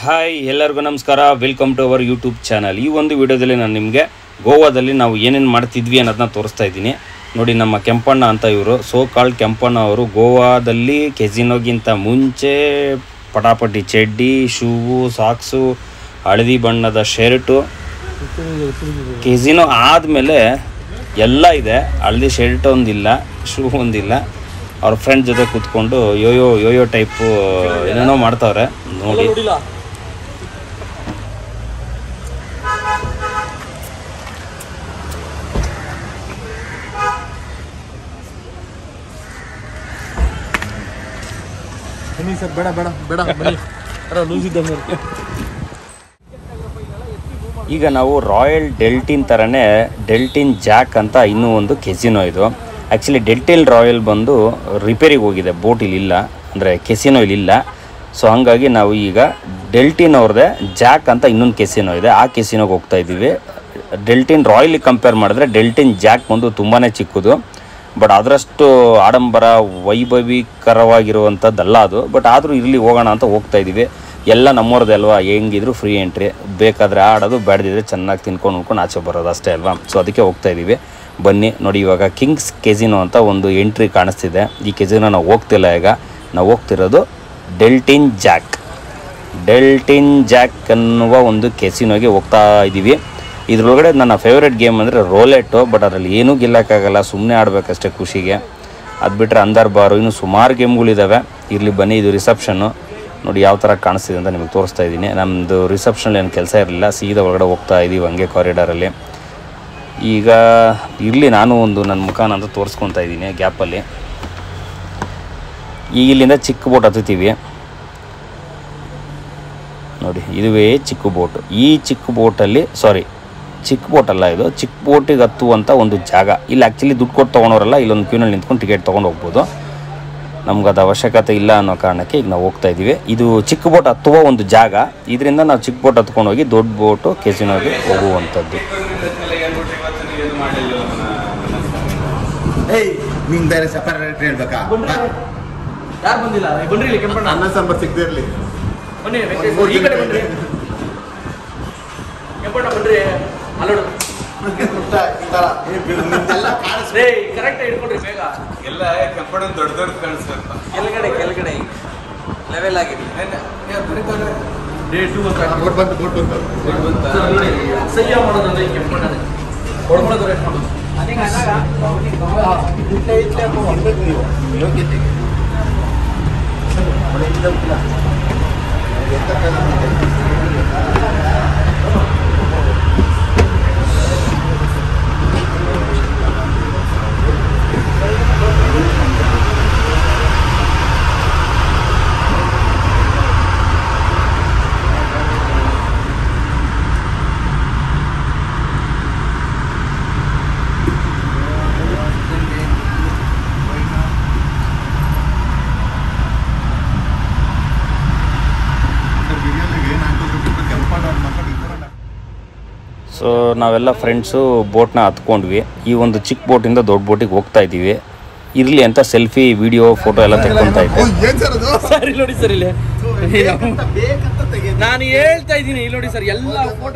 Hi ಎಲ್ಲರಿಗೂ ನಮಸ್ಕಾರ welcome to our YouTube channel ಈ ಒಂದು ವಿಡಿಯೋದಲ್ಲಿ ನಾನು ನಿಮಗೆ ಗೋವಾದಲ್ಲಿ ನಾವು ಏನೇನು ಮಾಡ್ತಿದ್ವಿ ಅನ್ನೋದನ್ನ ತೋರಿಸ್ತಾ ಇದ್ದೀನಿ ನೋಡಿ ನಮ್ಮ ಕೆಂಪಣ್ಣ ಅಂತ ಇವರು ಸೋ ಕಾಲ್ಡ್ ಕೆಂಪಣ್ಣ ಅವರು ಗೋವಾದಲ್ಲಿ ಕೆಸಿನೋಗಿಂತ ಮುಂಚೆ ಪಟಾಪಟಿ ಚಡ್ಡಿ ಶೂವು ಸಾಕ್ಸು ಹಳದಿ ಬಣ್ಣದ ಶರ್ಟು ಕೆಸಿನೋ ಆದಮೇಲೆ ಎಲ್ಲ ಇದೆ ಹಳದಿ ಶರ್ಟ್ ಒಂದಿಲ್ಲ ಶೂ ಒಂದಿಲ್ಲ ಅವ್ರ ಫ್ರೆಂಡ್ ಜೊತೆ ಕೂತ್ಕೊಂಡು ಯೋಯೋ ಯೋಯೋ ಟೈಪು ಏನೇನೋ ಮಾಡ್ತಾವ್ರೆ ನೋಡಿ ಬನ್ನಿ ಸರ್ ಬೇಡ ಬೇಡ ಬೇಡ ಬನ್ನಿ ಅರ ಲೂಸ್ ಇದ್ದಂಗೆ ಈಗ ನಾವು ರಾಯಲ್ ಡೆಲ್ಟಿನ್ ಥರನೇ ಡೆಲ್ಟಿನ್ ಜಾಕ್ ಅಂತ ಇನ್ನೂ ಒಂದು ಕೆಸಿನೋ ಇದು ಆ್ಯಕ್ಚುಲಿ ಡೆಲ್ಟಿಲ್ ರಾಯಲ್ ಬಂದು ರಿಪೇರಿಗೆ ಹೋಗಿದೆ ಬೋಟ್ ಇಲ್ಲಿಲ್ಲ ಅಂದರೆ ಕೆಸಿನೋ ಇಲ್ಲಿಲ್ಲ ಸೊ ಹಾಗಾಗಿ ನಾವು ಈಗ ಡೆಲ್ಟಿನ್ ಅವ್ರದ್ದೇ ಜಾಕ್ ಅಂತ ಇನ್ನೊಂದು ಕೆಸಿನೋ ಇದೆ ಆ ಕೆಸಿನೋಗೆ ಹೋಗ್ತಾ ಇದ್ದೀವಿ ಡೆಲ್ಟಿನ್ ರಾಯಲಿಗೆ ಕಂಪೇರ್ ಮಾಡಿದ್ರೆ ಡೆಲ್ಟಿನ್ ಜಾಕ್ ಬಂದು ತುಂಬಾ ಚಿಕ್ಕದು ಬಟ್ ಅದರಷ್ಟು ಆಡಂಬರ ವೈಭವೀಕರವಾಗಿರುವಂಥದ್ದಲ್ಲ ಅದು ಬಟ್ ಆದರೂ ಇಲ್ಲಿ ಹೋಗೋಣ ಅಂತ ಹೋಗ್ತಾ ಇದ್ದೀವಿ ಎಲ್ಲ ನಮ್ಮವ್ರದ್ದೇ ಅಲ್ವಾ ಹೆಂಗಿದ್ರು ಫ್ರೀ ಎಂಟ್ರಿ ಬೇಕಾದರೆ ಆಡೋದು ಬೇಡದಿದ್ರೆ ಚೆನ್ನಾಗಿ ತಿನ್ಕೊಂಡು ಉಣ್ಕೊಂಡು ಆಚೆ ಬರೋದು ಅಷ್ಟೇ ಅಲ್ವಾ ಸೊ ಅದಕ್ಕೆ ಹೋಗ್ತಾ ಇದ್ದೀವಿ ಬನ್ನಿ ನೋಡಿ ಇವಾಗ ಕಿಂಗ್ಸ್ ಕೆಸಿನೋ ಅಂತ ಒಂದು ಎಂಟ್ರಿ ಕಾಣಿಸ್ತಿದೆ ಈ ಕೆಸಿನೋ ನಾವು ಹೋಗ್ತಿಲ್ಲ ಈಗ ನಾವು ಹೋಗ್ತಿರೋದು ಡೆಲ್ಟಿನ್ ಜಾಕ್ ಡೆಲ್ಟಿನ್ ಜಾಕ್ ಅನ್ನುವ ಒಂದು ಕೆಸಿನೋಗೆ ಹೋಗ್ತಾ ಇದ್ದೀವಿ ಇದ್ರೊಳಗಡೆ ನನ್ನ ಫೇವ್ರೆಟ್ ಗೇಮ್ ಅಂದರೆ ರೋಲೆಟ್ಟು ಬಟ್ ಅದರಲ್ಲಿ ಏನೂ ಗೆಲ್ಲಕ್ಕಾಗಲ್ಲ ಸುಮ್ಮನೆ ಆಡಬೇಕಷ್ಟೇ ಖುಷಿಗೆ ಅದು ಬಿಟ್ಟರೆ ಅಂದರ್ ಬಾರು ಇನ್ನು ಸುಮಾರು ಗೇಮ್ಗಳಿದ್ದಾವೆ ಇರಲಿ ಬನ್ನಿ ಇದು ರಿಸೆಪ್ಷನ್ನು ನೋಡಿ ಯಾವ ಥರ ಕಾಣಿಸ್ತಿದೆ ಅಂತ ನಿಮಗೆ ತೋರಿಸ್ತಾ ಇದ್ದೀನಿ ನಮ್ಮದು ರಿಸೆಪ್ಷನಲ್ಲಿ ಏನು ಕೆಲಸ ಇರಲಿಲ್ಲ ಸೀದಾ ಒಳಗಡೆ ಹೋಗ್ತಾ ಇದ್ದೀವಿ ಹಂಗೆ ಕಾರಿಡಾರಲ್ಲಿ ಈಗ ಇರಲಿ ನಾನು ಒಂದು ನನ್ನ ಮುಖಾನ ಅಂತ ತೋರಿಸ್ಕೊತಾ ಇದ್ದೀನಿ ಗ್ಯಾಪಲ್ಲಿ ಈಗ ಇಲ್ಲಿಂದ ಚಿಕ್ಕ ಬೋಟ್ ಹತ್ತುತ್ತೀವಿ ನೋಡಿ ಇದುವೇ ಚಿಕ್ಕ ಬೋಟು ಈ ಚಿಕ್ಕ ಬೋಟಲ್ಲಿ ಸಾರಿ ಚಿಕ್ಕ ಬೋಟ್ ಅಲ್ಲ ಇದು ಚಿಕ್ಕ ಬೋಟಿಗೆ ಹತ್ತುವಂಥ ಒಂದು ಜಾಗ ಇಲ್ಲಿ ಆ್ಯಕ್ಚುಲಿ ದುಡ್ಡು ಕೊಟ್ಟು ತೊಗೊಳೋರಲ್ಲ ಇಲ್ಲೊಂದು ಕ್ಯೂನಲ್ಲಿ ನಿಂತ್ಕೊಂಡು ಟಿಕೆಟ್ ತೊಗೊಂಡು ಹೋಗ್ಬೋದು ನಮ್ಗೆ ಅದು ಅವಶ್ಯಕತೆ ಇಲ್ಲ ಅನ್ನೋ ಕಾರಣಕ್ಕೆ ಈಗ ನಾವು ಹೋಗ್ತಾ ಇದ್ದೀವಿ ಇದು ಚಿಕ್ಕ ಬೋಟ್ ಹತ್ತುವ ಒಂದು ಜಾಗ ಇದರಿಂದ ನಾವು ಚಿಕ್ಕ ಬೋಟ್ ಹತ್ಕೊಂಡು ಹೋಗಿ ದೊಡ್ಡ ಬೋಟು ಕೆಸಿನೋಗಿ ಹೋಗುವಂಥದ್ದು ಏಯ್ ನಿಂಗೆ ಬೇರೆ ಸಪರೇಟ್ ಹೇಳ್ಬೇಕಾ ಯಾರು ಬಂದಿಲ್ಲ ಏ, ಬನ್ರಿ ಇಲ್ಲಿ ಕೆಂಪಣ್ಣ ಅನ್ನ ಸಾಂಬಾರ್ ಸಿಗದೆ ಇರಲಿ ಬನ್ನಿ ವೆಂಕಟೇಶ್ ಈ ಕಡೆ ಬನ್ರಿ ಕೆಂಪಣ್ಣ ಬನ್ರಿ ಅಲ್ಲೋಡು ರೇ ಕರೆಕ್ಟ್ ಇಟ್ಕೊಡ್ರಿ ಬೇಗ ಎಲ್ಲ ಕೆಂಪಣ್ಣ ದೊಡ್ಡ ದೊಡ್ಡ ಕಾಣಿಸ್ತಪ್ಪ ಕೆಳಗಡೆ ಕೆಳಗಡೆ ಲೆವೆಲ್ ಆಗಿದೆ ಡೇ ಟೂ ಅಂತ ಹಾಕಿ. ಬೋಟ್ ಬಂತು ಬೋಟ್ ಬಂತು ಸರ್ ನೋಡಿ ಸಹ್ಯ ಮಾಡೋದಂದ್ರೆ ಈ ಕೆಂಪಣ್ಣನೇ ಹೊಡ್ಕೊಳ್ಳೋದು ರೇಟ್ ಮಾಡೋದು ಯೋಗ್ಯತೆಗೆ ಸೊ ನಾವೆಲ್ಲ ಫ್ರೆಂಡ್ಸು ಬೋಟ್ನ ಹತ್ಕೊಂಡ್ವಿ ಈ ಒಂದು ಚಿಕ್ಕ ಬೋಟಿಂದ ದೊಡ್ಡ ಬೋಟಿಗೆ ಹೋಗ್ತಾ ಇದ್ದೀವಿ ಇರಲಿ ಅಂತ ಸೆಲ್ಫಿ ವಿಡಿಯೋ ಫೋಟೋ ಎಲ್ಲ ತೆಕ್ಕೊತಾ ಇದ್ದೆ ಏನ್ ಸರ್ ಅದು ಸರ್ ಇಲ್ಲಿ ನೋಡಿ ಸರ್ ಇಲ್ಲಿ ಬೇಕಂತ ತೆಗೆದು ನಾನು ಹೇಳ್ತಾ ಇದ್ದೀನಿ ಇಲ್ಲಿ ನೋಡಿ ಸರ್ ಎಲ್ಲ ಫೋಟೋ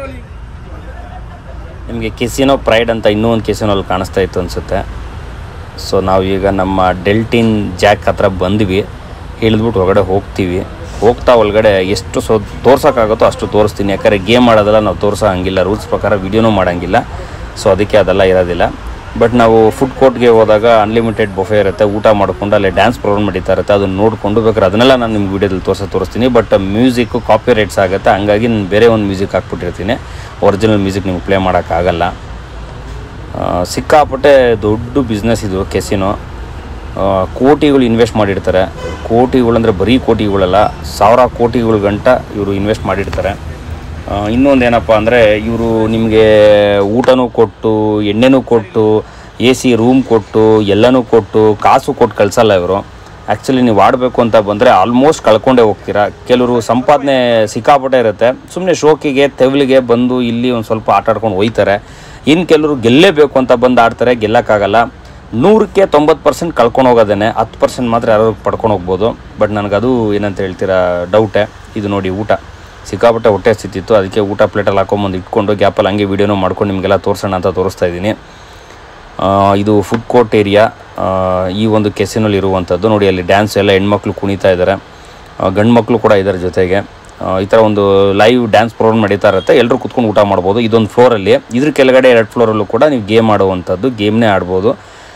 ನಿಮಗೆ ಕೆಸಿನೋ ಪ್ರೈಡ್ ಅಂತ ಇನ್ನೂ ಒಂದು ಕೆಸಿನೋಲ್ಲಿ ಕಾಣಿಸ್ತಾ ಇತ್ತು ಅನಿಸುತ್ತೆ ಸೊ ನಾವು ಈಗ ನಮ್ಮ ಡೆಲ್ಟಿನ್ ಜಾಕ್ ಹತ್ರ ಬಂದ್ವಿ ಇಳಿದ್ಬಿಟ್ಟು ಹೊರಗಡೆ ಹೋಗ್ತೀವಿ ಹೋಗ್ತಾ ಒಳಗಡೆ ಎಷ್ಟು ಸೊ ತೋರ್ಸೋಕ್ಕಾಗುತ್ತೋ ಅಷ್ಟು ತೋರಿಸ್ತೀನಿ ಯಾಕಂದರೆ ಗೇಮ್ ಆಡೋದೆಲ್ಲ ನಾವು ತೋರಿಸೋ ಹಂಗಿಲ್ಲ ರೂಲ್ಸ್ ಪ್ರಕಾರ ವಿಡಿಯೋನೂ ಮಾಡೋಂಗಿಲ್ಲ ಸೊ ಅದಕ್ಕೆ ಅದೆಲ್ಲ ಇರೋದಿಲ್ಲ ಬಟ್ ನಾವು ಫುಡ್ ಕೋರ್ಟ್ಗೆ ಹೋದಾಗ ಅನ್ಲಿಮಿಟೆಡ್ ಬೊಫೆ ಇರುತ್ತೆ ಊಟ ಮಾಡಿಕೊಂಡು ಅಲ್ಲಿ ಡ್ಯಾನ್ಸ್ ಪ್ರೋಗ್ರಾಮ್ ನಡೀತಾ ಇರುತ್ತೆ ಅದನ್ನ ನೋಡಿಕೊಂಡು ಬೇಕಾದ್ರೆ ಅದನ್ನೆಲ್ಲ ನಾನು ನಿಮ್ಗೆ ವಿಡಿಯೋದಲ್ಲಿ ತೋರಿಸ ತೋರಿಸ್ತೀನಿ ಬಟ್ ಮ್ಯೂಸಿಕ್ಕು ಕಾಪಿ ರೈಟ್ಸ್ ಆಗುತ್ತೆ ಹಂಗಾಗಿ ನಾನು ಬೇರೆ ಒಂದು ಮ್ಯೂಸಿಕ್ ಹಾಕ್ಬಿಟ್ಟಿರ್ತೀನಿ ಒರಿಜಿನಲ್ ಮ್ಯೂಸಿಕ್ ನಿಮ್ಗೆ ಪ್ಲೇ ಮಾಡೋಕ್ಕಾಗಲ್ಲ ಆ, ಸಿಕ್ಕಾಪಟ್ಟೆ ದೊಡ್ಡ ಬಿಸ್ನೆಸ್ ಇದು ಕೆಸಿನೋ ಆ, ಕೋಟಿಗಳು ಇನ್ವೆಸ್ಟ್ ಮಾಡಿರ್ತಾರೆ ಕೋಟಿಗಳು ಅಂದರೆ ಬರೀ ಕೋಟಿಗಳಲ್ಲ ಸಾವಿರ ಕೋಟಿಗಳ ಗಂಟ ಇವರು ಇನ್ವೆಸ್ಟ್ ಮಾಡಿರ್ತಾರೆ ಆ, ಇನ್ನೊಂದು ಏನಪ್ಪ ಅಂದರೆ ಇವರು ನಿಮಗೆ ಊಟನೂ ಕೊಟ್ಟು ಎಣ್ಣೆನೂ ಕೊಟ್ಟು ಎ ಸಿ ರೂಮ್ ಕೊಟ್ಟು ಎಲ್ಲನೂ ಕೊಟ್ಟು ಕಾಸು ಕೊಟ್ಟು ಕಳಿಸಲ್ಲ ಇವರು ಆ್ಯಕ್ಚುಲಿ ನೀವು ಆಡಬೇಕು ಅಂತ ಬಂದರೆ ಆಲ್ಮೋಸ್ಟ್ ಕಳ್ಕೊಂಡೇ ಹೋಗ್ತೀರಾ ಕೆಲವರು ಸಂಪಾದನೆ ಸಿಕ್ಕಾಪಟ್ಟೆ ಇರುತ್ತೆ ಸುಮ್ಮನೆ ಶೋಕಿಗೆ ತೆವಲಿಗೆ ಬಂದು ಇಲ್ಲಿ ಒಂದು ಸ್ವಲ್ಪ ಆಟ ಆಡ್ಕೊಂಡು ಹೋಯ್ತಾರೆ ಇನ್ನು ಕೆಲವರು ಗೆಲ್ಲೇಬೇಕು ಅಂತ ಬಂದು ಆಡ್ತಾರೆ ಗೆಲ್ಲಕ್ಕಾಗಲ್ಲ ನೂರಕ್ಕೆ ತೊಂಬತ್ತು ಪರ್ಸೆಂಟ್ ಕಳ್ಕೊಂಡು ಹೋಗೋದೇನೆ ಹತ್ತು ಪರ್ಸೆಂಟ್ ಮಾತ್ರ ಯಾರು ಪಡ್ಕೊಂಡು ಹೋಗ್ಬೋದು ಬಟ್ ನನಗದು ಏನಂತ ಹೇಳ್ತೀರಾ ಡೌಟೇ ಇದು ನೋಡಿ ಊಟ ಸಿಕ್ಕಾಪಟ್ಟೆ ಹೊಟ್ಟೆ ಹಸಿತಿತ್ತು ಅದಕ್ಕೆ ಊಟ ಪ್ಲೇಟಲ್ಲಿ ಹಾಕೊಂಬಂದು ಇಟ್ಕೊಂಡು ಗ್ಯಾಪಲ್ಲಿ ಹಂಗೆ ವೀಡಿಯೋನೂ ಮಾಡ್ಕೊಂಡು ನಿಮಗೆಲ್ಲ ತೋರಿಸೋಣ ಅಂತ ತೋರಿಸ್ತಾ ಇದ್ದೀನಿ ಆ, ಇದು ಫುಡ್ ಕೋರ್ಟ್ ಏರಿಯಾ ಈ ಒಂದು ಕೆಸಿನಲ್ಲಿ ಇರುವಂಥದ್ದು ನೋಡಿ ಅಲ್ಲಿ ಡ್ಯಾನ್ಸ್ ಎಲ್ಲ ಹೆಣ್ಮಕ್ಳು ಕುಣಿತಾ ಇದ್ದಾರೆ ಗಂಡು ಮಕ್ಕಳು ಕೂಡ ಇದ್ದಾರೆ ಜೊತೆಗೆ ಆ, ಈ ಥರ ಒಂದು ಲೈವ್ ಡ್ಯಾನ್ಸ್ ಪ್ರೋಗ್ರಾಮ್ ನಡೀತಾ ಇರುತ್ತೆ ಎಲ್ಲರೂ ಕುತ್ಕೊಂಡು ಊಟ ಮಾಡ್ಬೋದು ಇದೊಂದು ಫ್ಲೋರಲ್ಲಿ ಇದ್ರ ಕೆಳಗಡೆ ಎರಡು ಫ್ಲೋರಲ್ಲೂ ಕೂಡ ನೀವು ಗೇಮ್ ಆಡುವಂಥದ್ದು ಗೇಮ್ನೇ ಆಡ್ಬೋದು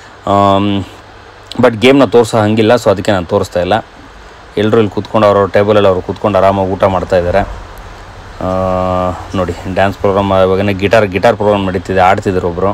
ಬಟ್ ಗೇಮ್ನ ತೋರಿಸೋ ಹಂಗಿಲ್ಲ ಸೊ ಅದಕ್ಕೆ ನಾನು ತೋರಿಸ್ತಾ ಇಲ್ಲ ಎಲ್ಲರೂ ಇಲ್ಲಿ ಕೂತ್ಕೊಂಡು ಅವ್ರವ್ರ ಟೇಬಲಲ್ಲಿ ಅವ್ರು ಕೂತ್ಕೊಂಡು ಆರಾಮಾಗಿ ಊಟ ಮಾಡ್ತಾ ಇದ್ದಾರೆ ಆ, ನೋಡಿ ಡ್ಯಾನ್ಸ್ ಪ್ರೋಗ್ರಾಮ್ ಇವಾಗನೇ ಗಿಟಾರ್ ಗಿಟಾರ್ ಪ್ರೋಗ್ರಾಮ್ ನಡೀತಿದೆ ಆಡ್ತಿದ್ರು ಒಬ್ಬರು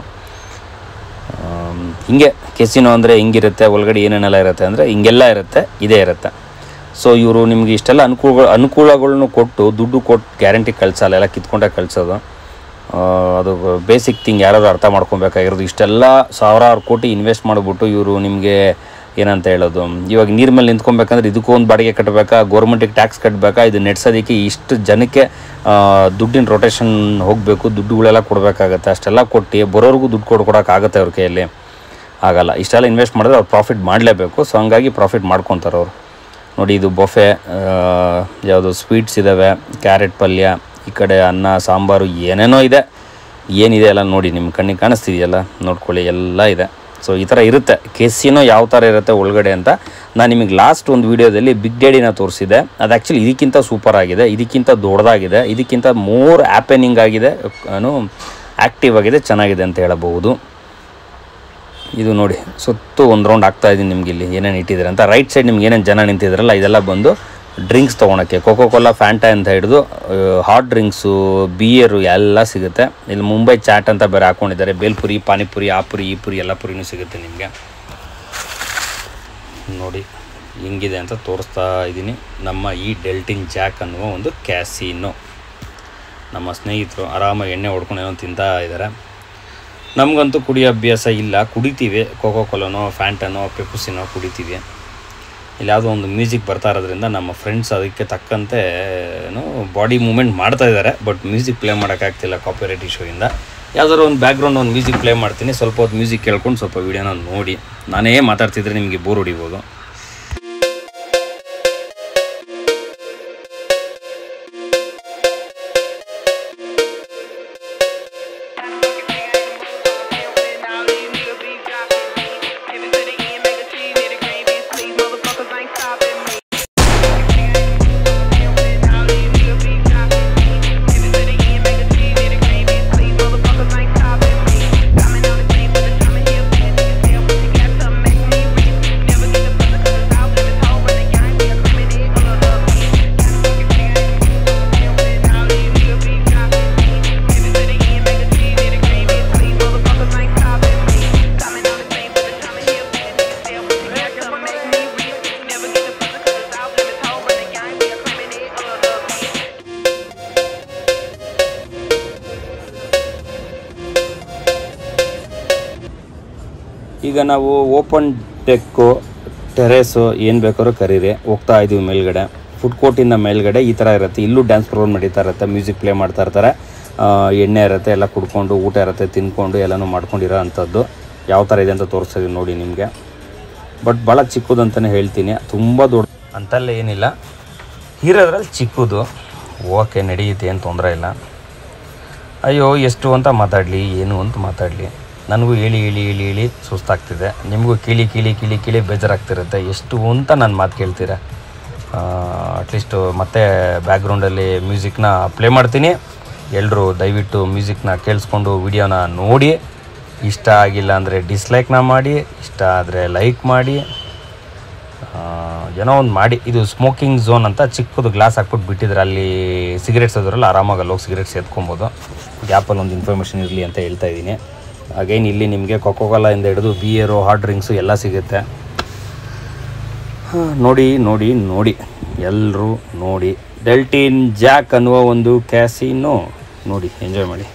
ಹಿಂಗೆ ಕೆಸಿನೋ ಅಂದರೆ ಹಿಂಗಿರುತ್ತೆ ಒಳಗಡೆ ಏನೇನೆಲ್ಲ ಇರುತ್ತೆ ಅಂದರೆ ಹಿಂಗೆಲ್ಲ ಇರುತ್ತೆ ಇದೇ ಇರುತ್ತೆ ಸೊ ಇವರು ನಿಮ್ಗೆ ಇಷ್ಟೆಲ್ಲ ಅನುಕೂಲ ಅನುಕೂಲಗಳನ್ನು ಕೊಟ್ಟು ದುಡ್ಡು ಕೊಟ್ಟು ಗ್ಯಾರಂಟಿ ಕಳ್ಸಲ್ಲ ಎಲ್ಲ ಕಿತ್ಕೊಂಡೇ ಕಳ್ಸೋದು ಆ, ಅದು ಬೇಸಿಕ್ ಥಿಂಗ್ ಯಾರಾದ್ರು ಅರ್ಥ ಮಾಡ್ಕೊಬೇಕಾಗಿರೋದು ಇಷ್ಟೆಲ್ಲ ಸಾವಿರಾರು ಕೋಟಿ ಇನ್ವೆಸ್ಟ್ ಮಾಡಿಬಿಟ್ಟು ಇವರು ನಿಮಗೆ ಏನಂತ ಹೇಳೋದು ಇವಾಗ ನೀರ್ ಮೇಲೆ ನಿಂತ್ಕೊಬೇಕಂದ್ರೆ ಇದಕ್ಕೂ ಒಂದು ಬಾಡಿಗೆ ಕಟ್ಟಬೇಕಾ ಗೌರ್ಮೆಂಟಿಗೆ ಟ್ಯಾಕ್ಸ್ ಕಟ್ಟಬೇಕಾ ಇದು ನೆಡ್ಸೋದಕ್ಕೆ ಇಷ್ಟು ಜನಕ್ಕೆ ಆ, ದುಡ್ಡಿನ ರೊಟೇಷನ್ ಹೋಗಬೇಕು ದುಡ್ಡುಗಳೆಲ್ಲ ಕೊಡಬೇಕಾಗತ್ತೆ ಅಷ್ಟೆಲ್ಲ ಕೊಟ್ಟು ಬರೋರ್ಗೂ ದುಡ್ಡು ಕೊಡು ಕೊಡೋಕ್ಕಾಗತ್ತೆ ಅವ್ರ ಕೈಯಲ್ಲಿ ಆಗಲ್ಲ ಇಷ್ಟೆಲ್ಲ ಇನ್ವೆಸ್ಟ್ ಮಾಡಿದ್ರೆ ಅವ್ರು ಪ್ರಾಫಿಟ್ ಮಾಡಲೇಬೇಕು ಸೊ ಹಂಗಾಗಿ ಪ್ರಾಫಿಟ್ ಮಾಡ್ಕೊತಾರೆ ಅವರು ನೋಡಿ ಇದು ಬೊಫೆ ಯಾವುದು ಸ್ವೀಟ್ಸ್ ಇದ್ದಾವೆ ಕ್ಯಾರೆಟ್ ಪಲ್ಯ ಈ ಕಡೆ ಅನ್ನ ಸಾಂಬಾರು ಏನೇನೋ ಇದೆ ಏನಿದೆ ಎಲ್ಲ ನೋಡಿ ನಿಮ್ಮ ಕಣ್ಣಿಗೆ ಕಾಣಿಸ್ತಿದೆಯಲ್ಲ ನೋಡ್ಕೊಳ್ಳಿ ಎಲ್ಲ ಇದೆ ಸೊ ಈ ಥರ ಇರುತ್ತೆ ಕೆಸಿನೋ ಯಾವ ಥರ ಇರುತ್ತೆ ಒಳಗಡೆ ಅಂತ ನಾನು ನಿಮಗೆ ಲಾಸ್ಟ್ ಒಂದು ವೀಡಿಯೋದಲ್ಲಿ ಬಿಗ್ ಡ್ಯಾಡಿನ ತೋರಿಸಿದೆ ಅದು ಆ್ಯಕ್ಚುಲಿ ಇದಕ್ಕಿಂತ ಸೂಪರ್ ಆಗಿದೆ ಇದಕ್ಕಿಂತ ದೊಡ್ಡದಾಗಿದೆ ಇದಕ್ಕಿಂತ ಮೋರ್ ಆ್ಯಪೆನಿಂಗ್ ಆಗಿದೆ ಏನು ಆ್ಯಕ್ಟಿವ್ ಆಗಿದೆ ಚೆನ್ನಾಗಿದೆ ಅಂತ ಹೇಳಬಹುದು ಇದು ನೋಡಿ ಸುತ್ತು ಒಂದು ರೌಂಡ್ ಆಗ್ತಾ ಇದ್ದೀನಿ ನಿಮ್ಗೆ ಇಲ್ಲಿ ಏನೇನು ಇಟ್ಟಿದ್ದಾರೆ ಅಂತ ರೈಟ್ ಸೈಡ್ ನಿಮ್ಗೆ ಏನೇನು ಜನ ನಿಂತಿದ್ರಲ್ಲ ಇದೆಲ್ಲ ಬಂದು ಡ್ರಿಂಕ್ಸ್ ತೊಗೊಳಕ್ಕೆ ಕೋಕೋ ಕೋಲಾ ಫ್ಯಾಂಟಾ ಅಂತ ಹಿಡಿದು ಹಾಟ್ ಡ್ರಿಂಕ್ಸು ಬಿಯರು ಎಲ್ಲ ಸಿಗುತ್ತೆ ಇಲ್ಲಿ ಮುಂಬೈ ಚಾಟ್ ಅಂತ ಬೇರೆ ಹಾಕ್ಕೊಂಡಿದ್ದಾರೆ ಬೇಲ್ಪುರಿ ಪಾನಿಪುರಿ ಆ ಪುರಿ ಈ ಪುರಿ ಎಲ್ಲ ಪುರಿನೂ ಸಿಗುತ್ತೆ ನಿಮಗೆ ನೋಡಿ ಹೆಂಗಿದೆ ಅಂತ ತೋರಿಸ್ತಾ ಇದ್ದೀನಿ ನಮ್ಮ ಈ ಡೆಲ್ಟಿನ್ ಜಾಕ್ ಅನ್ನುವ ಒಂದು ಕ್ಯಾಸಿನೋ ನಮ್ಮ ಸ್ನೇಹಿತರು ಆರಾಮಾಗಿ ಎಣ್ಣೆ ಹೊಡ್ಕೊಂಡು ಏನೋ ತಿಂತಾ ಇದ್ದಾರೆ ನಮಗಂತೂ ಕುಡಿಯೋ ಅಭ್ಯಾಸ ಇಲ್ಲ ಕುಡಿತೀವಿ ಕೋಕೋ ಕೋಲನೋ ಫ್ಯಾಂಟನೋ ಪೆಪುಸಿನೋ ಕುಡಿತೀವಿ ಇಲ್ಲಿ ಯಾವುದೋ ಒಂದು ಮ್ಯೂಸಿಕ್ ಬರ್ತಾ ಇರೋದ್ರಿಂದ ನಮ್ಮ ಫ್ರೆಂಡ್ಸ್ ಅದಕ್ಕೆ ತಕ್ಕಂತೆ ಏನು ಬಾಡಿ ಮೂಮೆಂಟ್ ಮಾಡ್ತಾ ಇದ್ದಾರೆ ಬಟ್ ಮ್ಯೂಸಿಕ್ ಪ್ಲೇ ಮಾಡೋಕ್ಕಾಗ್ತಿಲ್ಲ ಕಾಪಿರೈಟ್ ಇಶ್ಯೂಯಿಂದ ಯಾವ್ದಾದ್ರು ಒಂದು ಬ್ಯಾಕ್ಗ್ರೌಂಡ್ ಒಂದು ಮ್ಯೂಸಿಕ್ ಪ್ಲೇ ಮಾಡ್ತೀನಿ ಸ್ವಲ್ಪ ಹೊತ್ತು ಮ್ಯೂಸಿಕ್ ಕೇಳ್ಕೊಂಡು ಸ್ವಲ್ಪ ವೀಡಿಯೋನ ನೋಡಿ ನಾನೇ ಮಾತಾಡ್ತಿದ್ರೆ ನಿಮಗೆ ಬೋರ್ ಹೊಡಿಬೋದು ಈಗ ನಾವು ಓಪನ್ ಡೆಕ್ಕು ಟೆರೇಸು ಏನು ಬೇಕಾದ್ರೂ ಕರೀರಿ ಹೋಗ್ತಾ ಇದ್ದೀವಿ ಮೇಲ್ಗಡೆ ಫುಡ್ ಕೋರ್ಟಿಂದ ಮೇಲ್ಗಡೆ ಈ ಥರ ಇರುತ್ತೆ ಇಲ್ಲೂ ಡ್ಯಾನ್ಸ್ ಪ್ರೋಗ್ರಾಮ್ ನಡೀತಾ ಇರುತ್ತೆ ಮ್ಯೂಸಿಕ್ ಪ್ಲೇ ಮಾಡ್ತಾ ಇರ್ತಾರೆ ಆ, ಎಣ್ಣೆ ಇರುತ್ತೆ ಎಲ್ಲ ಕುಡ್ಕೊಂಡು ಊಟ ಇರುತ್ತೆ ತಿನ್ಕೊಂಡು ಎಲ್ಲನೂ ಮಾಡ್ಕೊಂಡಿರೋ ಅಂಥದ್ದು ಯಾವ ಥರ ಇದೆ ಅಂತ ತೋರಿಸ್ತೀವಿ ನೋಡಿ ನಿಮಗೆ ಬಟ್ ಭಾಳ ಚಿಕ್ಕದು ಅಂತಲೇ ಹೇಳ್ತೀನಿ ತುಂಬ ದೊಡ್ಡ ಅಂತಲ್ಲ ಏನಿಲ್ಲ ಇರೋದ್ರಲ್ಲಿ ಚಿಕ್ಕದು ಓಕೆ ನಡೆಯುತ್ತೆ ಏನು ತೊಂದರೆ ಇಲ್ಲ ಅಯ್ಯೋ ಎಷ್ಟು ಅಂತ ಮಾತಾಡಲಿ ಏನು ಅಂತ ಮಾತಾಡಲಿ ನನಗೂ ಹೇಳಿ ಹೇಳಿ ಹೇಳಿ ಹೇಳಿ ಸುಸ್ತಾಗ್ತಿದೆ ನಿಮಗೂ ಕೀಳಿ ಕೀಳಿ ಕೀಳಿ ಕೀಳಿ ಬೇಜಾರಾಗ್ತಿರುತ್ತೆ ಎಷ್ಟು ಅಂತ ನಾನು ಮಾತು ಕೇಳ್ತೀರ ಅಟ್ಲೀಸ್ಟು ಮತ್ತೆ ಬ್ಯಾಕ್ಗ್ರೌಂಡಲ್ಲಿ ಮ್ಯೂಸಿಕ್ನ ಪ್ಲೇ ಮಾಡ್ತೀನಿ ಎಲ್ಲರೂ ದಯವಿಟ್ಟು ಮ್ಯೂಸಿಕ್ನ ಕೇಳಿಸ್ಕೊಂಡು ವಿಡಿಯೋನ ನೋಡಿ ಇಷ್ಟ ಆಗಿಲ್ಲ ಅಂದರೆ ಡಿಸ್ಲೈಕ್ನ ಮಾಡಿ ಇಷ್ಟ ಆದರೆ ಲೈಕ್ ಮಾಡಿ ಆ, ಏನೋ ಒಂದು ಮಾಡಿ ಇದು ಸ್ಮೋಕಿಂಗ್ ಝೋನ್ ಅಂತ ಚಿಕ್ಕದು ಗ್ಲಾಸ್ ಹಾಕ್ಬಿಟ್ಟು ಬಿಟ್ಟಿದ್ರೆ ಅಲ್ಲಿ ಸಿಗರೇಟ್ಸ್ ಅದ್ರಲ್ಲ ಆರಾಮಾಗಿ ಅಲ್ಲಿ ಹೋಗಿ ಸಿಗರೇಟ್ಸ್ ಎತ್ಕೊಬೋದು ಗ್ಯಾಪಲ್ಲಿ ಒಂದು ಇನ್ಫಾರ್ಮೇಷನ್ ಇರಲಿ ಅಂತ ಹೇಳ್ತಾ ಇದ್ದೀನಿ ಅಗೈನ್ ಇಲ್ಲಿ ನಿಮಗೆ ಕೊಕೋಕೋಲಾಯಿಂದ ಹಿಡಿದು ಬಿಯರು ಹಾಟ್ ಡ್ರಿಂಕ್ಸು ಎಲ್ಲ ಸಿಗುತ್ತೆ ಹಾ, ನೋಡಿ ನೋಡಿ ನೋಡಿ ಎಲ್ಲರೂ ನೋಡಿ ಡೆಲ್ಟಿನ್ ಜಾಕ್ ಅನ್ನುವ ಒಂದು ಕ್ಯಾಸಿನೋ ನೋಡಿ ಎಂಜಾಯ್ ಮಾಡಿ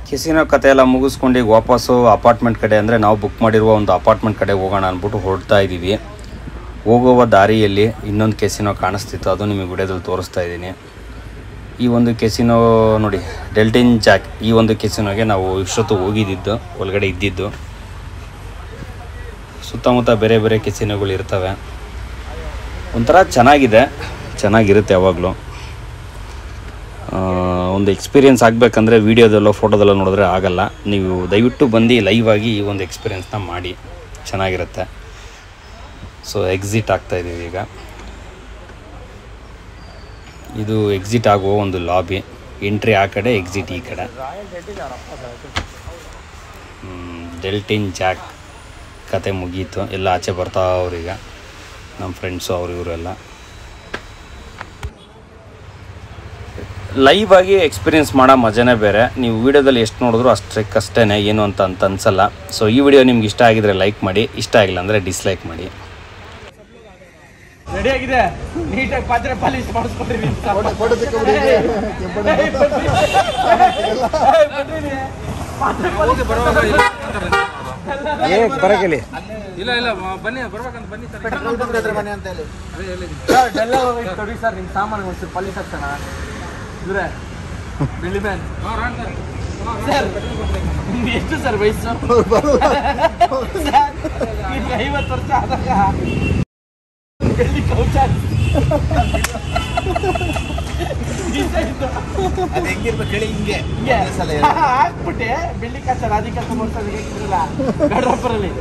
ಕೆಸಿನೋ ಕತೆ ಎಲ್ಲ ಮುಗಿಸ್ಕೊಂಡು ಈಗ ವಾಪಸ್ಸು ಅಪಾರ್ಟ್ಮೆಂಟ್ ಕಡೆ ಅಂದರೆ ನಾವು ಬುಕ್ ಮಾಡಿರುವ ಒಂದು ಅಪಾರ್ಟ್ಮೆಂಟ್ ಕಡೆ ಹೋಗೋಣ ಅಂದ್ಬಿಟ್ಟು ಹೊರಡ್ತಾ ಇದ್ದೀವಿ ಹೋಗುವ ದಾರಿಯಲ್ಲಿ ಇನ್ನೊಂದು ಕೆಸಿನೋ ಕಾಣಿಸ್ತಿತ್ತು ಅದು ನಿಮಗೆ ವಿಡಿಯೋದಲ್ಲಿ ತೋರಿಸ್ತಾ ಇದ್ದೀನಿ ಈ ಒಂದು ಕೆಸಿನೋ ನೋಡಿ ಡೆಲ್ಟಿನ್ ಜಾಕ್ ಈ ಒಂದು ಕೆಸಿನೋಗೆ ನಾವು ಇಷ್ಟೊತ್ತು ಹೋಗಿದ್ದಿದ್ದು ಒಳಗಡೆ ಇದ್ದಿದ್ದು ಸುತ್ತಮುತ್ತ ಬೇರೆ ಬೇರೆ ಕೆಸಿನೋಗಳು ಇರ್ತವೆ ಒಂಥರ ಚೆನ್ನಾಗಿದೆ ಚೆನ್ನಾಗಿರುತ್ತೆ ಯಾವಾಗಲೂ ಒಂದು ಎಕ್ಸ್ಪೀರಿಯೆನ್ಸ್ ಆಗಬೇಕಂದ್ರೆ ವೀಡಿಯೋದಲ್ಲೋ ಫೋಟೋದಲ್ಲೋ ನೋಡಿದ್ರೆ ಆಗಲ್ಲ ನೀವು ದಯವಿಟ್ಟು ಬಂದು ಲೈವ್ ಆಗಿ ಈ ಒಂದು ಎಕ್ಸ್ಪೀರಿಯೆನ್ಸ್ನ ಮಾಡಿ ಚೆನ್ನಾಗಿರುತ್ತೆ ಸೊ ಎಕ್ಸಿಟ್ ಆಗ್ತಾ ಇದ್ದೀವಿ ಈಗ ಇದು ಎಕ್ಸಿಟ್ ಆಗುವ ಒಂದು ಲಾಬಿ ಎಂಟ್ರಿ ಆ ಕಡೆ ಎಕ್ಸಿಟ್ ಈ ಕಡೆ ಹ್ಮ್, ಡೆಲ್ಟಿನ್ ಜಾಕ್ ಕತೆ ಮುಗೀತು ಎಲ್ಲ ಆಚೆ ಬರ್ತಾವ್ರೀಗ ನಮ್ಮ ಫ್ರೆಂಡ್ಸು ಅವರು ಇವರೆಲ್ಲ ಲೈವ್ ಆಗಿ ಎಕ್ಸ್ಪೀರಿಯೆನ್ಸ್ ಮಾಡೋ ಮಜಾನೇ ಬೇರೆ ನೀವು ವೀಡಿಯೋದಲ್ಲಿ ಎಷ್ಟು ನೋಡಿದ್ರು ಅಷ್ಟಕ್ಕಷ್ಟೇ ಏನು ಅಂತ ಅಂತ ಅನ್ಸಲ್ಲ ಸೊ ಈ ವಿಡಿಯೋ ನಿಮ್ಗೆ ಇಷ್ಟ ಆಗಿದ್ರೆ ಲೈಕ್ ಮಾಡಿ ಇಷ್ಟ ಆಗಿಲ್ಲ ಅಂದರೆ ಡಿಸ್ಲೈಕ್ ಮಾಡಿ ರೆಡಿ ಆಗಿದೆ ನೀಟಾಗಿ ಪಾತ್ರೆ ಪಾಲಿಶ್ ಮಾಡಿಸ್ಕೊಡ್ರಿ ಇಲ್ಲ ಇಲ್ಲ ಬನ್ನಿ ಬರ್ಬೇಕಂತ ಬನ್ನಿ ಸರ್ ಎಲ್ಲ ಕೊಡಿ ಸರ್ ನಿಮ್ಮ ಸಾಮಾನು ಒಂಚೂರು ಪಾಲಿಶ್ ಹಾಕ್ಸೋಣ ಇವ್ರೆ ಬಿಳಿ ಮ್ಯಾನ್ ಸರ್ ನಿಮ್ಗೆ ಎಷ್ಟು ಸರ್ ವಯಸ್ಸು ಸರ್, ನಿಮ್ಗೆ ಐವತ್ತು ವರ್ಷ ಆದಾಗ ಬೆಳ್ಳಿ ಕೌಚ ಅದು ಹೆಂಗಿರ್ಬೇಕು ಹೇಳಿ ಹಿಂಗೆ ಹಿಂಗೆ ಒಂದೇ ಸಲ ಹಾಕ್ಬಿಟ್ಟೆ ಬೆಳ್ಳಿ ಕಚ್ಚ ರಾಧಿಕಾ ಮಾಡ್ತಾರೆ ಹೇಗಿದ್ರಲ್ಲ ಗಡ್ರಪ್ಪರಲ್ಲಿ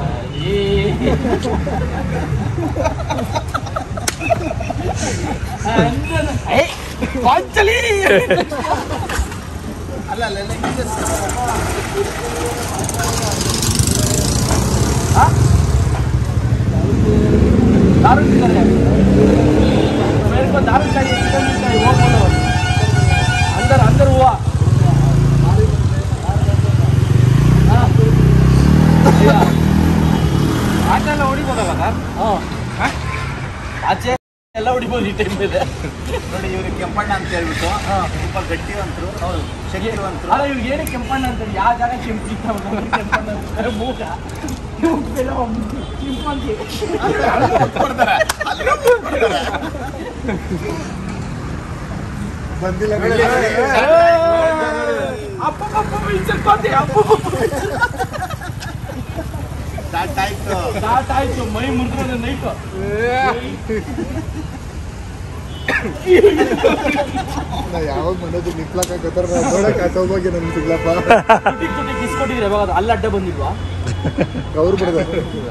ಪಾಂಚಲಿ ಅಲ್ಲ ಅಲ್ಲ ಅಲ್ಲ, ಹಿಂಗೆ दारू किधर है मेरे को दारू चाहिए चिकन भी चाहिए वो बोलो अंदर अंदर हुआ हाँ। भैया, ಆಚೆ ಎಲ್ಲ ಹೊಡಿಬೋದಲ್ಲ ಸರ್ ಹಾಂ ಆಚೆ ಎಲ್ಲ ಹೊಡಿಬೋದು ಈ ಟೈಮ್ ಇದೆ ನೋಡಿ ಇವ್ರಿಗೆ ಕೆಂಪಣ್ಣ ಅಂತ ಹೇಳ್ಬಿಟ್ಟು ಸ್ವಲ್ಪ ಗಟ್ಟಿವಂತರು ಶಕ್ತಿವಂತರು ಅಲ್ಲ ಇವ್ರಿಗೆ ಏನಕ್ಕೆ ಕೆಂಪಣ್ಣ ಅಂತಾರೆ ಯಾವ ಜಾಗ ಕೆಂಪಿತ್ತ ಕೆಂಪಣ್ಣ ಅಂತಾರೆ ಮೂಗ ಇವ್ಕೆಲ್ಲ ಕೆಂಪಂತಿ ಬಂದಿಲ್ಲ ಅಪ್ಪ ಅಪ್ಪ ಮಿಂಚಲ್ಕೋತಿ ಅಪ್ಪ ಸ್ಟಾರ್ಟ್ ಆಯ್ತು ಸ್ಟಾರ್ಟ್ ಆಯ್ತು ಮೈ ಮುರಿದ್ರೆ ನೈಟು ಯಾವಾಗ ಮನೆದು ನಿಕ್ಲಾಕ ಗೊತ್ತಾರ ನೋಡಕ್ ಆ ಸೌಭಾಗ್ಯ ನನ್ಗೆ ಸಿಗ್ಲಪ್ಪ ತುಟಿ ತುಟಿ ಕಿಸ್ಕೊಟ್ಟಿದ್ರೆ ಯಾವಾಗ ಅದು ಅಲ್ಲಿ ಅಡ್ಡ ಬಂದಿಲ್ವಾ ಅವ್ರು ಬಿಡದ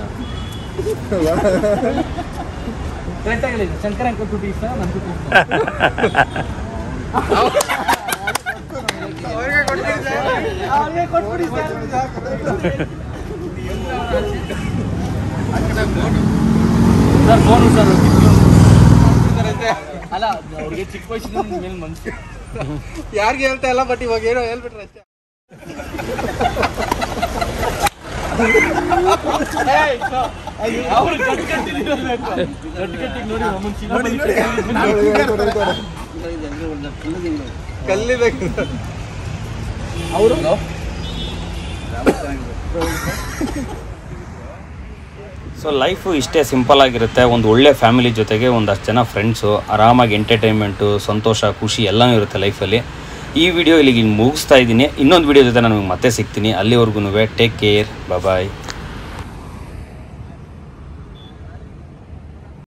ಕರೆಕ್ಟಾಗಿ ಹೇಳಿದೆ ಶಂಕರ ಅಂಕಲ್ ತುಟಿ ಇಷ್ಟ ನನ್ನ ತುಟಿ ಇಷ್ಟ ಅವ್ರಿಗೆ ಕೊಟ್ಬಿಡಿ ಸರ್ ಫೋನು ಸರ್ ಅಲ್ಲ ಅವ್ರಿಗೆ ಚಿಕ್ಕ ವಯಸ್ಸಿನ ಮೇಲೆ ಮನ್ಸು ಯಾರಿಗೆ ಹೇಳ್ತಾ ಇಲ್ಲ ಬಟ್ ಇವಾಗ ಏನೋ ಹೇಳ್ಬಿಟ್ರೆ ಅಷ್ಟೇ ಅವ್ರು ಗಟ್ಟಿ ಗಟ್ಟಿ ಇರಬೇಕು ಗಟ್ಟಿ ಗಟ್ಟಿ ನೋಡಿ ಅಮ್ಮನ್ ಚಿನ್ನ ಕಲ್ಲಿಬೇಕು ಅವರು ಸೊ ಲೈಫು ಇಷ್ಟೇ ಸಿಂಪಲ್ ಆಗಿರುತ್ತೆ ಒಂದು ಒಳ್ಳೆ ಫ್ಯಾಮಿಲಿ ಜೊತೆಗೆ ಒಂದಷ್ಟು ಜನ ಫ್ರೆಂಡ್ಸು ಆರಾಮಾಗಿ ಎಂಟರ್ಟೈನ್ಮೆಂಟು ಸಂತೋಷ ಖುಷಿ ಎಲ್ಲನೂ ಇರುತ್ತೆ ಲೈಫಲ್ಲಿ ಈ ವಿಡಿಯೋ ಇಲ್ಲಿಗೆ ಮುಗಿಸ್ತಾ ಇದ್ದೀನಿ ಇನ್ನೊಂದು ವಿಡಿಯೋ ಜೊತೆ ನಾನು ನಿಮ್ಗೆ ಮತ್ತೆ ಸಿಗ್ತೀನಿ ಅಲ್ಲಿವರೆಗೂ ಟೇಕ್ ಕೇರ್ ಬಾಯ್